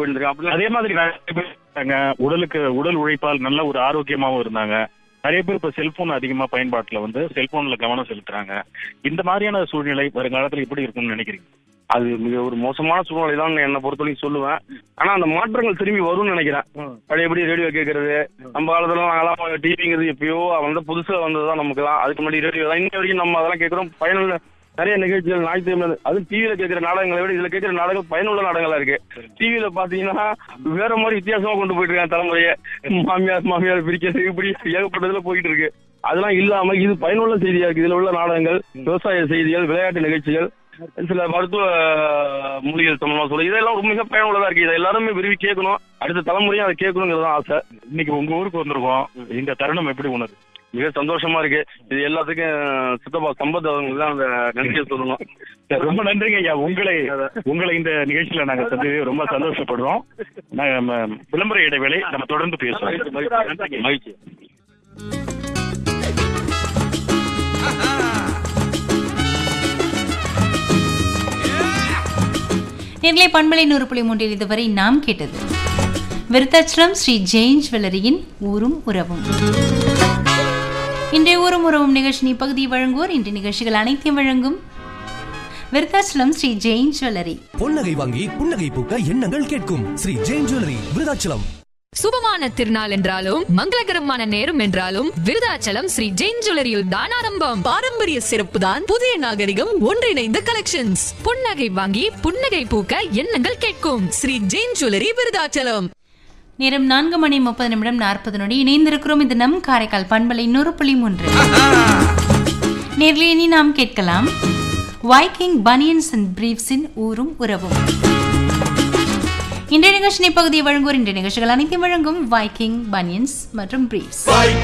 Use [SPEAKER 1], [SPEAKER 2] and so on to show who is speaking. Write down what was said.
[SPEAKER 1] போயிருந்திருக்கேன் அப்படி
[SPEAKER 2] அதே மாதிரி நிறைய பேர் இருக்காங்க உடலுக்கு உடல் உழைப்பால் நல்ல ஒரு ஆரோக்கியமாவும் இருந்தாங்க நிறைய பேர் இப்ப செல்போன் அதிகமா பயன்பாட்டுல வந்து செல்போன்ல கவனம் செலுத்துறாங்க இந்த மாதிரியான சூழ்நிலை வருங்காலத்துல எப்படி இருக்கும்னு நினைக்கிறீங்க
[SPEAKER 1] அது மிக ஒரு மோசமான சூழ்நிலை தான் என்னை பொறுத்த வரைக்கும் சொல்லுவேன் ஆனா அந்த மாற்றங்கள் திரும்பி வரும்னு நினைக்கிறேன் பழையபடி ரேடியோ கேட்கறது நம்ம காலத்துல நாங்களாம் டிவிங்கிறது எப்பயோ வந்து புதுசா வந்ததுதான் நமக்கு தான் அதுக்கு முன்னாடி ரேடியோ தான் இன்ன வரைக்கும் நம்ம அதெல்லாம் கேட்கிறோம் பயனுள்ள நிறைய நிகழ்ச்சிகள் ஞாயிற்றுக்கிழமை அது டிவியில கேட்கிற நாடகங்களை விட இதுல கேட்கிற நாடகம் பயனுள்ள நாடகங்களா இருக்கு டிவியில பாத்தீங்கன்னா வேற மாதிரி வித்தியாசமா கொண்டு போயிட்டு இருக்காங்க தலைமுறையை மாமியார் மாமியார் பிரிக்கிறது இப்படி ஏகப்பட்டதுல போயிட்டு இருக்கு அதெல்லாம் இல்லாம இது பயனுள்ள செய்தியா இருக்கு இதுல உள்ள நாடகங்கள் விவசாய செய்திகள் விளையாட்டு நிகழ்ச்சிகள் சில மருத்துவ மூலிகள் சம்பந்தமா சொல்ல இதெல்லாம் ரொம்ப மிக பயனுள்ளதா இருக்கு இதை எல்லாருமே விரும்பி கேட்கணும் அடுத்த தலைமுறையும் அதை கேட்கணுங்கிறது தான் ஆசை
[SPEAKER 2] இன்னைக்கு உங்க ஊருக்கு வந்திருக்கோம் இந்த தருணம் எப்படி உணரு
[SPEAKER 1] மிக சந்தோஷமா இருக்கு இது எல்லாத்துக்கும் சித்தப்பா சம்பத் அவங்களுக்கு தான் அந்த நன்றியை சொல்லணும்
[SPEAKER 2] ரொம்ப நன்றிங்க ஐயா உங்களை உங்களை இந்த நிகழ்ச்சியில நாங்க சந்தித்து ரொம்ப சந்தோஷப்படுறோம் நாங்க ம- விளம்பர இடைவேளை நம்ம தொடர்ந்து பேசுவோம் நன்றிங்க.
[SPEAKER 1] மகிழ்ச்சி
[SPEAKER 3] நேர்களை பண்பலை நூறு புள்ளி மூன்றில் இதுவரை நாம் கேட்டது விருத்தாச்சலம் ஸ்ரீ ஜெயின் ஜுவல்லரியின் ஊரும் உறவும் இன்றைய ஊரும் உறவும் நிகழ்ச்சி பகுதி வழங்குவோர் இன்று நிகழ்ச்சிகள் அனைத்தையும் வழங்கும் விருத்தாச்சலம் ஸ்ரீ ஜெயின் ஜுவல்லரி
[SPEAKER 4] பொன்னகை வாங்கி புன்னகை பூக்க எண்ணங்கள் கேட்கும் ஸ்ரீ ஜெயின் ஜுவல்லரி விருதாச்சலம்
[SPEAKER 5] சுபமான திருநாள் என்றாலும் மங்களகரமான நேரம் என்றாலும் விருதாச்சலம் ஸ்ரீ ஜெயின் ஜுவல்லரியில் தான் ஆரம்பம்
[SPEAKER 6] பாரம்பரிய சிறப்பு தான் புதிய நாகரிகம் ஒன்றிணைந்த கலெக்ஷன்ஸ்
[SPEAKER 5] புன்னகை வாங்கி புன்னகை பூக்க எண்ணங்கள் கேட்கும்
[SPEAKER 6] ஸ்ரீ ஜெயின் ஜுவல்லரி விருதாச்சலம்
[SPEAKER 3] நேரம் நான்கு மணி முப்பது நிமிடம் நாற்பது நொடி இணைந்திருக்கிறோம் இது நம் காரைக்கால் பண்பலை நூறு புள்ளி மூன்று நேரில் இனி நாம் கேட்கலாம் வைக்கிங் பனியன்ஸ் அண்ட் பிரீஃப்ஸின் ஊரும் உறவும் இன்றைய நிகழ்ச்சி பகுதியை வழங்குவோர் இன்றைய நிகழ்ச்சிகள் அனைத்தையும் வழங்கும் வைக்கிங் பனியன்ஸ் மற்றும் பிரீஃப்ஸ்